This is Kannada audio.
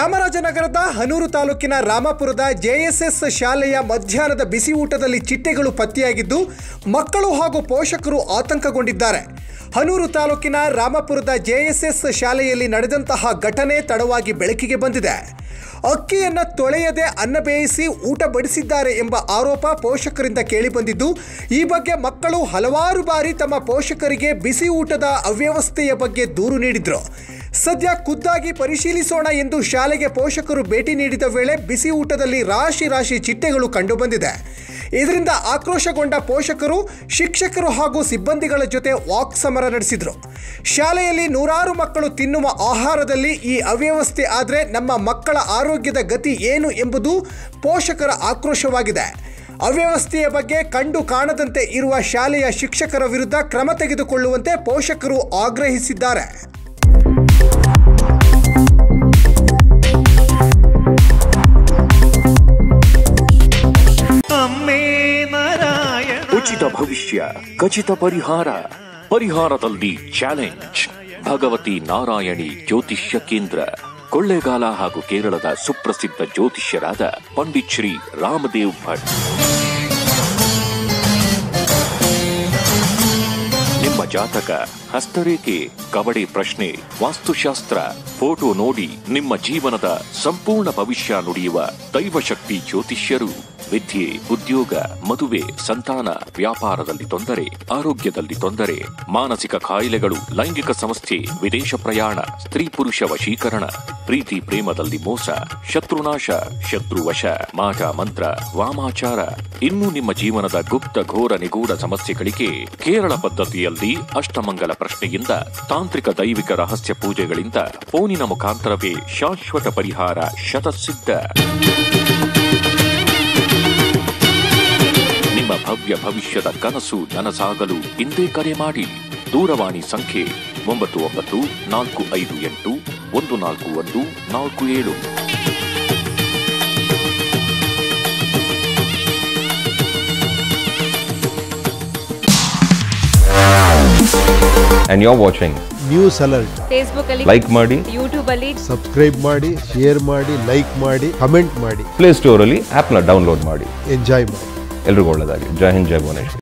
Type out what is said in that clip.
ಚಾಮರಾಜನಗರದ ಹನೂರು ತಾಲೂಕಿನ ರಾಮಪುರದ ಜೆಎಸ್ಎಸ್ ಶಾಲೆಯ ಮಧ್ಯಾಹ್ನದ ಬಿಸಿ ಊಟದಲ್ಲಿ ಚಿಟ್ಟೆಗಳು ಪತ್ತೆಯಾಗಿದ್ದು ಮಕ್ಕಳು ಹಾಗೂ ಪೋಷಕರು ಆತಂಕಗೊಂಡಿದ್ದಾರೆ ಹನೂರು ತಾಲೂಕಿನ ರಾಮಪುರದ ಜೆಎಸ್ಎಸ್ ಶಾಲೆಯಲ್ಲಿ ನಡೆದಂತಹ ಘಟನೆ ತಡವಾಗಿ ಬೆಳಕಿಗೆ ಬಂದಿದೆ ಅಕ್ಕಿಯನ್ನು ತೊಳೆಯದೆ ಅನ್ನ ಬೇಯಿಸಿ ಊಟ ಬಡಿಸಿದ್ದಾರೆ ಎಂಬ ಆರೋಪ ಪೋಷಕರಿಂದ ಕೇಳಿಬಂದಿದ್ದು ಈ ಬಗ್ಗೆ ಮಕ್ಕಳು ಹಲವಾರು ಬಾರಿ ತಮ್ಮ ಪೋಷಕರಿಗೆ ಬಿಸಿ ಊಟದ ಅವ್ಯವಸ್ಥೆಯ ಬಗ್ಗೆ ದೂರು ನೀಡಿದ್ರು ಸದ್ಯ ಖುದ್ದಾಗಿ ಪರಿಶೀಲಿಸೋಣ ಎಂದು ಶಾಲೆಗೆ ಪೋಷಕರು ಭೇಟಿ ನೀಡಿದ ವೇಳೆ ಬಿಸಿ ಊಟದಲ್ಲಿ ರಾಶಿ ರಾಶಿ ಚಿಟ್ಟೆಗಳು ಕಂಡುಬಂದಿದೆ ಇದರಿಂದ ಆಕ್ರೋಶಗೊಂಡ ಪೋಷಕರು ಶಿಕ್ಷಕರು ಹಾಗೂ ಸಿಬ್ಬಂದಿಗಳ ಜೊತೆ ವಾಕ್ ಸಮರ ನಡೆಸಿದರು ಶಾಲೆಯಲ್ಲಿ ನೂರಾರು ಮಕ್ಕಳು ತಿನ್ನುವ ಆಹಾರದಲ್ಲಿ ಈ ಅವ್ಯವಸ್ಥೆ ಆದರೆ ನಮ್ಮ ಮಕ್ಕಳ ಆರೋಗ್ಯದ ಗತಿ ಏನು ಎಂಬುದು ಪೋಷಕರ ಆಕ್ರೋಶವಾಗಿದೆ ಅವ್ಯವಸ್ಥೆಯ ಬಗ್ಗೆ ಕಂಡು ಕಾಣದಂತೆ ಇರುವ ಶಾಲೆಯ ಶಿಕ್ಷಕರ ವಿರುದ್ಧ ಕ್ರಮ ತೆಗೆದುಕೊಳ್ಳುವಂತೆ ಪೋಷಕರು ಆಗ್ರಹಿಸಿದ್ದಾರೆ ಅಮ್ಮೇ ನಾರಾಯಣ ಉಚಿತ ಭವಿಷ್ಯ ಖಚಿತ ಪರಿಹಾರ ಪರಿಹಾರದಲ್ಲಿ ಚಾಲೆಂಜ್ ಭಗವತಿ ನಾರಾಯಣಿ ಜ್ಯೋತಿಷ್ಯ ಕೇಂದ್ರ ಕೊಳ್ಳೇಗಾಲ ಹಾಗೂ ಕೇರಳದ ಸುಪ್ರಸಿದ್ಧ ಜ್ಯೋತಿಷ್ಯರಾದ ಪಂಡಿತ್ ಶ್ರೀ ರಾಮದೇವ್ ಭಟ್ ನಿಮ್ಮ ಜಾತಕ ಹಸ್ತರೇಖೆ ಕಬಡ್ಡಿ ಪ್ರಶ್ನೆ ವಾಸ್ತುಶಾಸ್ತ್ರ ಫೋಟೋ ನೋಡಿ ನಿಮ್ಮ ಜೀವನದ ಸಂಪೂರ್ಣ ಭವಿಷ್ಯ ನುಡಿಯುವ ದೈವಶಕ್ತಿ ಜ್ಯೋತಿಷ್ಯರು ವಿದ್ಯೆ ಉದ್ಯೋಗ ಮದುವೆ ಸಂತಾನ ವ್ಯಾಪಾರದಲ್ಲಿ ತೊಂದರೆ ಆರೋಗ್ಯದಲ್ಲಿ ತೊಂದರೆ ಮಾನಸಿಕ ಕಾಯಿಲೆಗಳು ಲೈಂಗಿಕ ಸಮಸ್ಯೆ ವಿದೇಶ ಪ್ರಯಾಣ ಸ್ತ್ರೀ ಪುರುಷ ವಶೀಕರಣ ಪ್ರೀತಿ ಪ್ರೇಮದಲ್ಲಿ ಮೋಸ ಶತ್ರುನಾಶ ಶತ್ರುವಶ ಮಾಟ ಮಂತ್ರ ವಾಮಾಚಾರ ಇನ್ನು ನಿಮ್ಮ ಜೀವನದ ಗುಪ್ತ ಘೋರ ನಿಗೂಢ ಸಮಸ್ಯೆಗಳಿಗೆ ಕೇರಳ ಪದ್ಧತಿಯಲ್ಲಿ ಅಷ್ಟಮಂಗಲ ಪ್ರಶ್ನೆಯಿಂದ ತಾಂತ್ರಿಕ ದೈವಿಕ ರಹಸ್ಯ ಪೂಜೆಗಳಿಂದ ಫೋನಿನ ಮುಖಾಂತರವೇ ಶಾಶ್ವತ ಪರಿಹಾರ ಶತಸಿದ್ಧ ನಿಮ್ಮ ಭವ್ಯ ಭವಿಷ್ಯದ ಕನಸು ನನಸಾಗಲು ಇಂದೇ ಕರೆ ಮಾಡಿ ದೂರವಾಣಿ ಸಂಖ್ಯೆ ಒಂಬತ್ತು ಒಂಬತ್ತು ನಾಲ್ಕು ಐದು ಎಂಟು ಒಂದು ನಾಲ್ಕು ಒಂದು ನಾಲ್ಕು ಏಳು and you're watching news alert Facebook ಅಲ್ಲಿ ಲೈಕ್ ಮಾಡಿ ಯೂಟ್ಯೂಬ್ ಅಲ್ಲಿ ಸಬ್ಸ್ಕ್ರೈಬ್ ಮಾಡಿ ಶೇರ್ ಮಾಡಿ ಲೈಕ್ ಮಾಡಿ ಕಮೆಂಟ್ ಮಾಡಿ ಪ್ಲೇ ಸ್ಟೋರಲ್ಲಿ ಆ್ಯಪ್ನ ಡೌನ್ಲೋಡ್ ಮಾಡಿ ಎಂಜಾಯ್ ಮಾಡಿ ಎಲ್ರಿಗೂ ಒಳ್ಳೆಯದಾಗಲಿ ಜೈ ಹಿಂದ್ ಜೈ ಭುವನೇಶ್ವರಿ